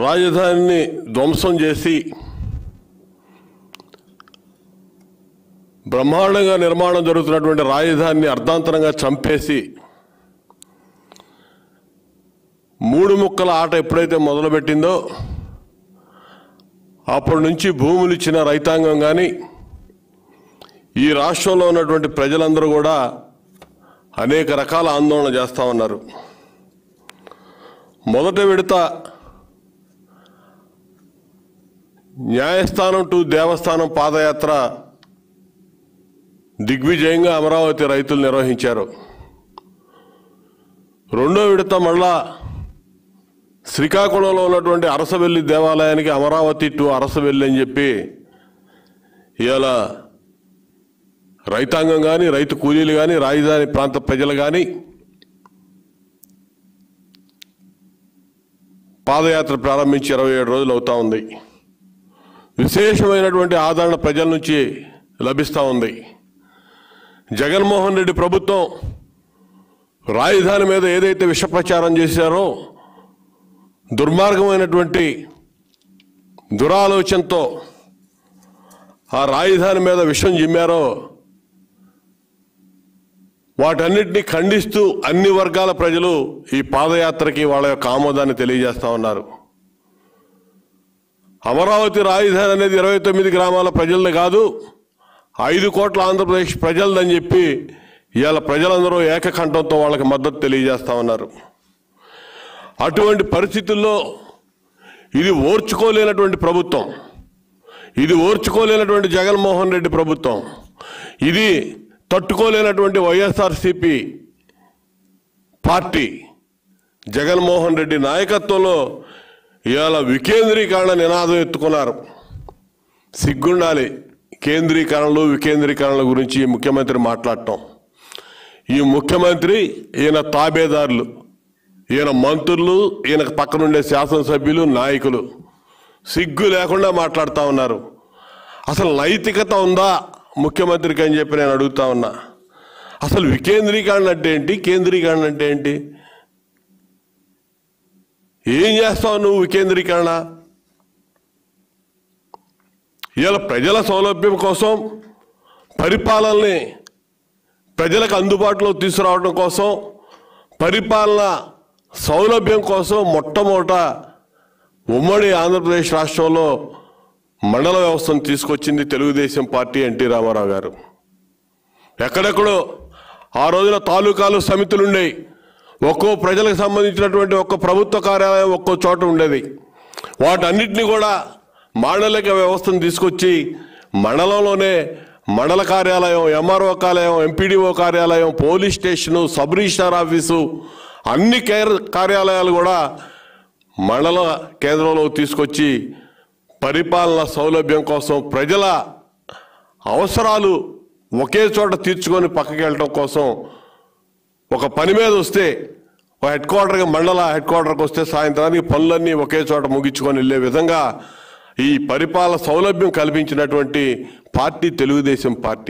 రాజధానిని ధ్వంసం చేసి బ్రహ్మాండంగా నిర్మాణం జరుగుతున్నటువంటి రాజధానిని అర్ధాంతరంగా చంపేసి మూడు ముక్కల ఆట ఎప్పుడైతే మొదలుపెట్టిందో అప్పటి నుంచి భూములు ఇచ్చిన రైతాంగం కానీ ఈ రాష్ట్రంలో ఉన్నటువంటి ప్రజలందరూ కూడా అనేక రకాల ఆందోళన చేస్తూ ఉన్నారు మొదట విడత న్యాయస్థానం టు దేవస్థానం పాదయాత్ర దిగ్విజయంగా అమరావతి రైతులు నిర్వహించారు రెండో విడత మళ్ళా శ్రీకాకుళంలో ఉన్నటువంటి అరసవెల్లి దేవాలయానికి అమరావతి టు అరసవెల్లి అని చెప్పి ఇవాళ రైతాంగం కానీ రైతు కూలీలు కానీ రాజధాని ప్రాంత ప్రజలు కానీ పాదయాత్ర ప్రారంభించి ఇరవై ఏడు రోజులు అవుతా ఉంది విశేషమైనటువంటి ఆదరణ ప్రజల నుంచి లభిస్తూ ఉంది జగన్మోహన్ రెడ్డి ప్రభుత్వం రాజధాని మీద ఏదైతే విష ప్రచారం చేశారో దుర్మార్గమైనటువంటి దురాలోచనతో ఆ రాజధాని మీద విషం జిమ్మారో వాటన్నిటిని ఖండిస్తూ అన్ని వర్గాల ప్రజలు ఈ పాదయాత్రకి వాళ్ళ యొక్క ఆమోదాన్ని తెలియజేస్తా ఉన్నారు అమరావతి రాజధాని అనేది ఇరవై తొమ్మిది గ్రామాల ప్రజలది కాదు ఐదు కోట్ల ఆంధ్రప్రదేశ్ ప్రజలదని చెప్పి ఇవాళ ప్రజలందరూ ఏకకంఠంతో వాళ్ళకి మద్దతు తెలియజేస్తా ఉన్నారు అటువంటి పరిస్థితుల్లో ఇది ఓర్చుకోలేనటువంటి ప్రభుత్వం ఇది ఓర్చుకోలేనటువంటి జగన్మోహన్ రెడ్డి ప్రభుత్వం ఇది తట్టుకోలేనటువంటి వైఎస్ఆర్సిపి పార్టీ జగన్మోహన్ రెడ్డి నాయకత్వంలో ఇవాళ వికేంద్రీకరణ నినాదం ఎత్తుకున్నారు సిగ్గుండాలి కేంద్రీకరణలు వికేంద్రీకరణల గురించి ఈ ముఖ్యమంత్రి మాట్లాడటం ఈ ముఖ్యమంత్రి ఈయన తాబేదారులు ఈయన మంత్రులు ఈయన పక్కనుండే శాసనసభ్యులు నాయకులు సిగ్గు లేకుండా మాట్లాడుతూ ఉన్నారు అసలు నైతికత ఉందా ముఖ్యమంత్రికి అని చెప్పి నేను అడుగుతా ఉన్నా అసలు వికేంద్రీకరణ అంటే ఏంటి కేంద్రీకరణ అంటే ఏంటి ఏం చేస్తావు నువ్వు వికేంద్రీకరణ ఇవాళ ప్రజల సౌలభ్యం కోసం పరిపాలనని ప్రజలకు అందుబాటులో తీసుకురావడం కోసం పరిపాలన సౌలభ్యం కోసం మొట్టమొదట ఉమ్మడి ఆంధ్రప్రదేశ్ రాష్ట్రంలో మండల వ్యవస్థను తీసుకొచ్చింది తెలుగుదేశం పార్టీ ఎన్టీ రామారావు గారు ఎక్కడెక్కడో ఆ రోజున తాలూకాలు సమితులు ఉండేవి ఒక్కో ప్రజలకు సంబంధించినటువంటి ఒక్క ప్రభుత్వ కార్యాలయం ఒక్కో చోట ఉండేది వాటన్నిటిని కూడా మండలిక వ్యవస్థను తీసుకొచ్చి మండలంలోనే మండల కార్యాలయం ఎంఆర్ఓ కార్యాలయం ఎంపీడీఓ కార్యాలయం police station sub registrar office అన్ని కేర్- కార్యాలయాలు కూడా మండల కేంద్రంలో తీసుకొచ్చి పరిపాలన సౌలభ్యం కోసం ప్రజల అవసరాలు ఒకే చోట తీర్చుకొని పక్కకి వెళ్ళటం కోసం ఒక పని మీద వస్తే ఒక హెడ్ క్వార్టర్కి మండల హెడ్ క్వార్టర్కి వస్తే సాయంత్రానికి పనులన్నీ ఒకే చోట ముగించుకొని వెళ్ళే విధంగా ఈ పరిపాలన సౌలభ్యం కల్పించినటువంటి పార్టీ తెలుగుదేశం పార్టీ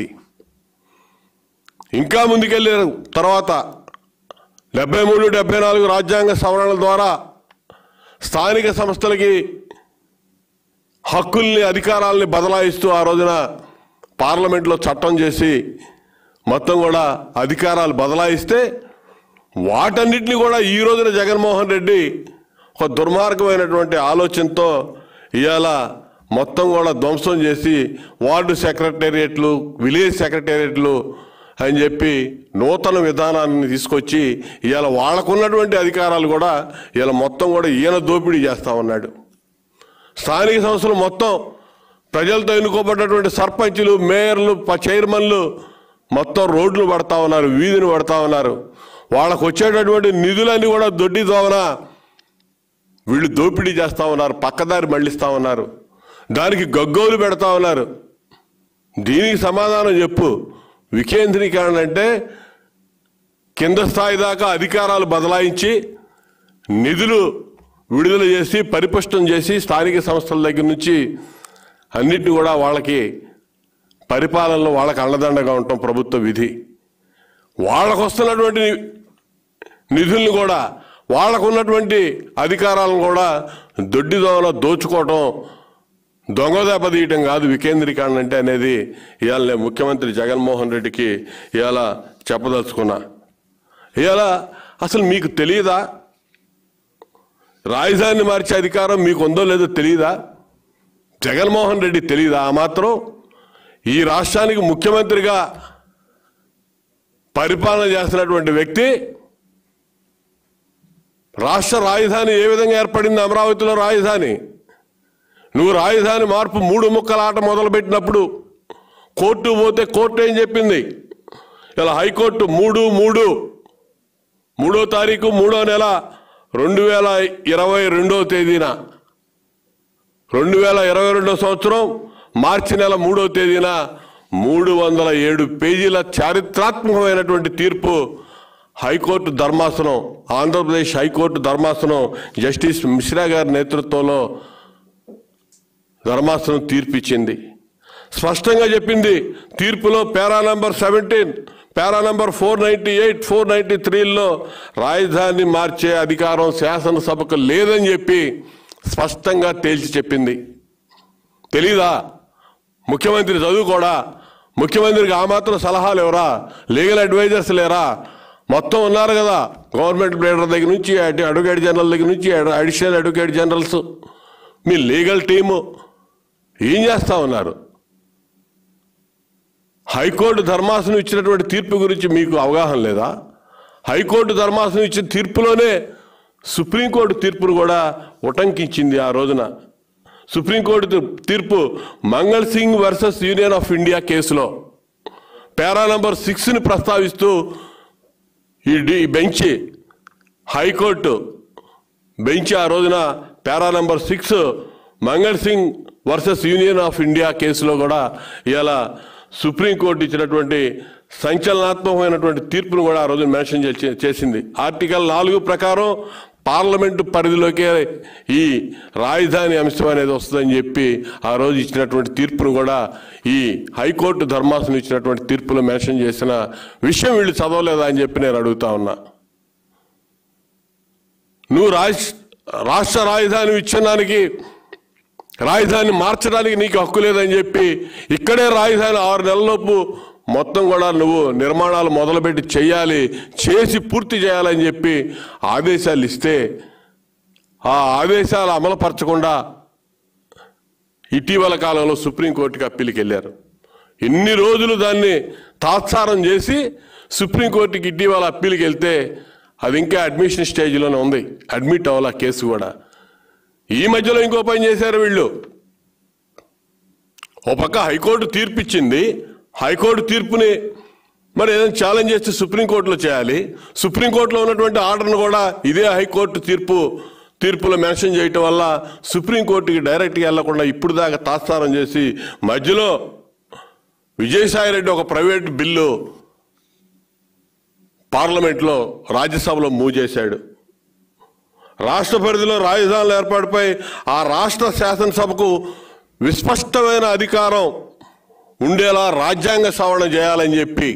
ఇంకా ముందుకెళ్ళారు తర్వాత డెబ్బై మూడు డెబ్బై నాలుగు రాజ్యాంగ సవరణల ద్వారా స్థానిక సంస్థలకి హక్కుల్ని అధికారాలని బదలాయిస్తూ ఆ రోజున పార్లమెంట్లో చట్టం చేసి మొత్తం కూడా అధికారాలు బదలాయిస్తే వాటన్నిటిని కూడా ఈ రోజున జగన్మోహన్ రెడ్డి ఒక దుర్మార్గమైనటువంటి ఆలోచనతో ఇవాళ మొత్తం కూడా ధ్వంసం చేసి వార్డు సెక్రటేరియట్లు విలేజ్ సెక్రటేరియట్లు అని చెప్పి నూతన విధానాన్ని తీసుకొచ్చి ఇవాళ వాళ్ళకున్నటువంటి అధికారాలు కూడా ఇవాళ మొత్తం కూడా ఈయన దోపిడీ చేస్తా ఉన్నాడు స్థానిక సంస్థలు మొత్తం ప్రజలతో ఎన్నుకోబడ్డటువంటి సర్పంచులు మేయర్లు ప- చైర్మన్లు మొత్తం రోడ్లు పడతా ఉన్నారు వీధిని పడతా ఉన్నారు వాళ్ళకు వచ్చేటటువంటి నిధులన్నీ కూడా దొడ్డి దోవన వీళ్ళు దోపిడీ చేస్తా ఉన్నారు పక్కదారి మళ్ళిస్తా ఉన్నారు దానికి గగ్గోలు పెడతా ఉన్నారు దీనికి సమాధానం చెప్పు వికేంద్రీకరణ అంటే కింద స్థాయి దాకా అధికారాలు బదలాయించి నిధులు విడుదల చేసి పరిపుష్టం చేసి స్థానిక సంస్థల దగ్గర నుంచి అన్నిటిని కూడా వాళ్ళకి పరిపాలనలో వాళ్ళకి అండదండగా ఉండటం ప్రభుత్వ విధి వాళ్ళకు వస్తున్నటువంటి ని- నిధుల్ని కూడా వాళ్ళకు ఉన్నటువంటి అధికారాలను కూడా దొడ్డిదోవలో దోచుకోవటం దొంగదెబ్బ తీయటం కాదు వికేంద్రీకరణ అంటే అనేది ఇవాళ నేను ముఖ్యమంత్రి జగన్మోహన్ రెడ్డికి ఇవాళ చెప్పదలుచుకున్నా ఇవాళ అసలు మీకు తెలియదా రాజధానిని మార్చే అధికారం మీకు ఉందో లేదో తెలియదా జగన్మోహన్ రెడ్డి తెలియదా ఆ మాత్రం ఈ రాష్ట్రానికి ముఖ్యమంత్రిగా పరిపాలన చేస్తున్నటువంటి వ్యక్తి రాష్ట్ర రాజధాని ఏ విధంగా ఏర్పడింది అమరావతిలో రాజధాని నువ్వు రాజధాని మార్పు మూడు ముక్కల ఆట మొదలుపెట్టినప్పుడు కోర్టు పోతే కోర్టు ఏం చెప్పింది ఇలా హైకోర్టు మూడు మూడు మూడో తారీఖు మూడో నెల రెండు వేల ఇరవై రెండో తేదీన రెండు వేల ఇరవై రెండో సంవత్సరం మార్చి నెల మూడో తేదీన మూడు వందల ఏడు పేజీల చారిత్రాత్మకమైనటువంటి తీర్పు హైకోర్టు ధర్మాసనం ఆంధ్రప్రదేశ్ హైకోర్టు ధర్మాసనం జస్టిస్ మిశ్రా గారి నేతృత్వంలో ధర్మాసనం తీర్పు ఇచ్చింది స్పష్టంగా చెప్పింది తీర్పులో para number seventeen para number four ninety eight four ninety త్రీలో రాజధాని మార్చే అధికారం శాసనసభకు లేదని చెప్పి స్పష్టంగా తేల్చి చెప్పింది తెలీదా ముఖ్యమంత్రి చదువుకోడా ముఖ్యమంత్రికి ఆ మాత్రం సలహాలు ఎవరా లీగల్ అడ్వైజర్స్ లేరా మొత్తం ఉన్నారు కదా గవర్నమెంట్ బ్లేడర్ దగ్గర నుంచి అటు అడ్వకేట్ జనరల్ దగ్గర నుంచి అడిషనల్ అడ్వకేట్ జనరల్స్ మీ లీగల్ టీము ఏం చేస్తా ఉన్నారు హైకోర్టు ధర్మాసనం ఇచ్చినటువంటి తీర్పు గురించి మీకు అవగాహన లేదా హైకోర్టు ధర్మాసనం ఇచ్చిన తీర్పులోనే సుప్రీంకోర్టు తీర్పును కూడా ఉటంకించింది ఆ రోజున సుప్రీంకోర్టు తీ- తీర్పు Mangal Singh versus union of India కేసులో పేరా నంబర్ సిక్స్ని ప్రస్తావిస్తూ ఈ డి- ఈ బెంచ్ హైకోర్టు బెంచ్ ఆ రోజున para number six Mangal Singh versus union of India కేసులో కూడా ఇవాళ సుప్రీంకోర్టు ఇచ్చినటువంటి సంచలనాత్మకమైనటువంటి తీర్పును కూడా ఆ రోజు మెన్షన్ చేసి- చేసింది ఆర్టికల్ నాలుగు ప్రకారం పార్లమెంటు పరిధిలోకే ఈ రాజధాని అంశం అనేది వస్తుందని చెప్పి ఆ రోజు ఇచ్చినటువంటి తీర్పును కూడా ఈ హైకోర్టు ధర్మాసనం ఇచ్చినటువంటి తీర్పులో మెన్షన్ చేసిన విషయం వీళ్ళు చదవలేదా అని చెప్పి నేను అడుగుతా ఉన్నా నువ్వు రాష్ట్ర రాష్ట్ర రాజధాని విచ్ఛిన్నానికి రాజధాని మార్చడానికి నీకు హక్కు లేదని చెప్పి ఇక్కడే రాజధాని ఆరు నెలలలోపు మొత్తం కూడా నువ్వు నిర్మాణాలు మొదలుపెట్టి చేయాలి చేసి పూర్తి చేయాలని చెప్పి ఆదేశాలు ఇస్తే ఆ ఆదేశాలు అమలుపరచకుండా ఇటీవల కాలంలో సుప్రీంకోర్టుకి అప్పీల్కి వెళ్ళారు ఎన్ని రోజులు దాన్ని తాత్సారం చేసి సుప్రీంకోర్టుకి ఇటీవల అప్పీల్కి వెళ్తే అది ఇంకా అడ్మిషన్ స్టేజ్లోనే ఉంది అడ్మిట్ అవ్వాలి ఆ కేసు కూడా ఈ మధ్యలో ఇంకో పని చేశారు వీళ్ళు ఓ పక్క హైకోర్టు తీర్పు ఇచ్చింది హైకోర్టు తీర్పుని మరి ఏదైనా ఛాలెంజ్ చేస్తే సుప్రీంకోర్టులో చేయాలి సుప్రీంకోర్టులో ఉన్నటువంటి ఆర్డర్ను కూడా ఇదే హైకోర్టు తీర్పు తీర్పులో మెన్షన్ చేయటం వల్ల సుప్రీంకోర్టుకి డైరెక్ట్గా వెళ్లకుండా ఇప్పుడు దాకా తాత్సారం చేసి మధ్యలో విజయసాయి రెడ్డి ఒక ప్రైవేట్ బిల్లు పార్లమెంట్లో రాజ్యసభలో మూవ్ చేశాడు రాష్ట్ర పరిధిలో రాజధానుల ఏర్పాటుపై ఆ రాష్ట్ర శాసనసభకు విస్పష్టమైన అధికారం ఉండేలా రాజ్యాంగ సవరణ చేయాలని చెప్పి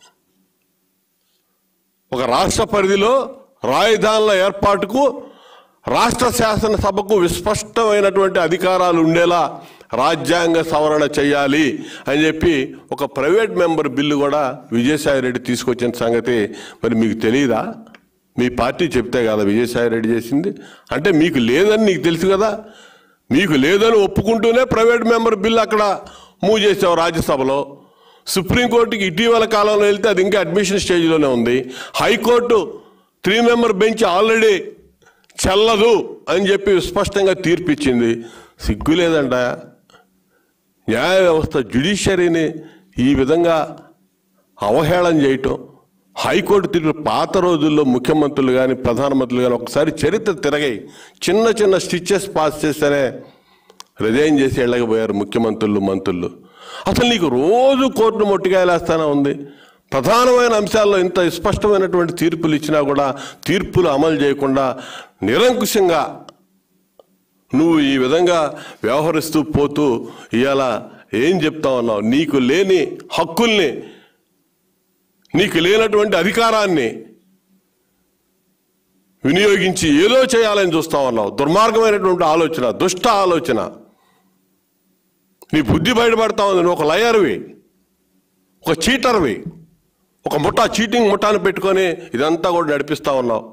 ఒక రాష్ట్ర పరిధిలో రాజధానుల ఏర్పాటుకు రాష్ట్ర శాసనసభకు విస్పష్టమైనటువంటి అధికారాలు ఉండేలా రాజ్యాంగ సవరణ చేయాలి అని చెప్పి ఒక ప్రైవేట్ మెంబర్ బిల్లు కూడా విజయసాయి రెడ్డి తీసుకొచ్చిన సంగతి మరి మీకు తెలియదా మీ పార్టీ చెప్తే కదా విజయసాయి రెడ్డి చేసింది అంటే మీకు లేదని నీకు తెలుసు కదా మీకు లేదని ఒప్పుకుంటూనే ప్రైవేట్ మెంబర్ బిల్లు అక్కడ మూవ్ చేసావు రాజ్యసభలో సుప్రీంకోర్టుకి ఇటీవల కాలంలో వెళ్తే అది ఇంకా అడ్మిషన్ స్టేజ్లోనే ఉంది high court three member bench already చెల్లదు అని చెప్పి స్పష్టంగా తీర్పు ఇచ్చింది సిగ్గు లేదంట న్యాయ వ్యవస్థ జ్యుడిషియరీని ఈ విధంగా అవహేళన చేయటం హైకోర్టు తీర్పు పాత రోజుల్లో ముఖ్యమంత్రులు కానీ ప్రధానమంత్రులు కానీ ఒకసారి చరిత్ర తిరగాయి చిన్న చిన్న స్టిచ్చెస్ పాస్ చేస్తేనే రిజైన్ చేసి వెళ్ళకపోయారు ముఖ్యమంత్రులు మంత్రులు అసలు నీకు రోజు కోర్టు మొట్టికాయలేస్తానే ఉంది ప్రధానమైన అంశాల్లో ఇంత స్పష్టమైనటువంటి తీర్పులు ఇచ్చినా కూడా తీర్పులు అమలు చేయకుండా నిరంకుశంగా నువ్వు ఈ విధంగా వ్యవహరిస్తూ పోతూ ఇవాళ ఏం చెప్తా ఉన్నావు నీకు లేని హక్కుల్ని నీకు లేనటువంటి అధికారాన్ని వినియోగించి ఏదో చేయాలని చూస్తా ఉన్నావు దుర్మార్గమైనటువంటి ఆలోచన దుష్ట ఆలోచన నీ బుద్ధి బయటపడతా ఉంది నువ్వు ఒక లయర్వి ఒక చీటర్వి ఒక ముఠా చీటింగ్ ముఠాను పెట్టుకొని ఇదంతా కూడా నడిపిస్తా ఉన్నావు